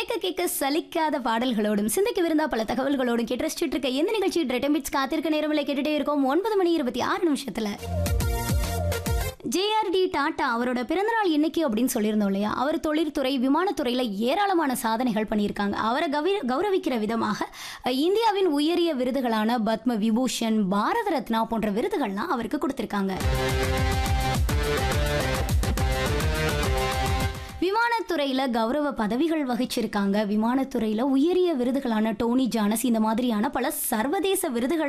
கேட்க கேட்க சலிக்காத பாடல்களோடும் சிந்தைக்கு விருந்தா பல தகவல்களோடும் கேட்டு ரசிச்சுட்டு இருக்க எந்த நிகழ்ச்சி ரெட்டமிட்ஸ் காத்திருக்க நேரமில்லை கேட்டுட்டே இருக்கோம் ஒன்பது மணி இருபத்தி ஆறு நிமிஷத்துல ஜேஆர்டி டாடா அவரோட பிறந்தநாள் இன்னைக்கு அப்படின்னு சொல்லியிருந்தோம் இல்லையா அவர் தொழில்துறை விமானத்துறையில் ஏராளமான சாதனைகள் பண்ணியிருக்காங்க அவரை கவி கௌரவிக்கிற விதமாக அஹ், இந்தியாவின் உயரிய விருதுகளான பத்ம விபூஷன் பாரத ரத்னா போன்ற விருதுகள்லாம் அவருக்கு கொடுத்துருக்காங்க விமானத்துறையில் கௌரவ பதவிகள் வகிச்சிருக்காங்க விமானத்துறையில் உயரிய விருதுகளான டோனி ஜானஸ் இந்த மாதிரியான பல சர்வதேச விருதுகள்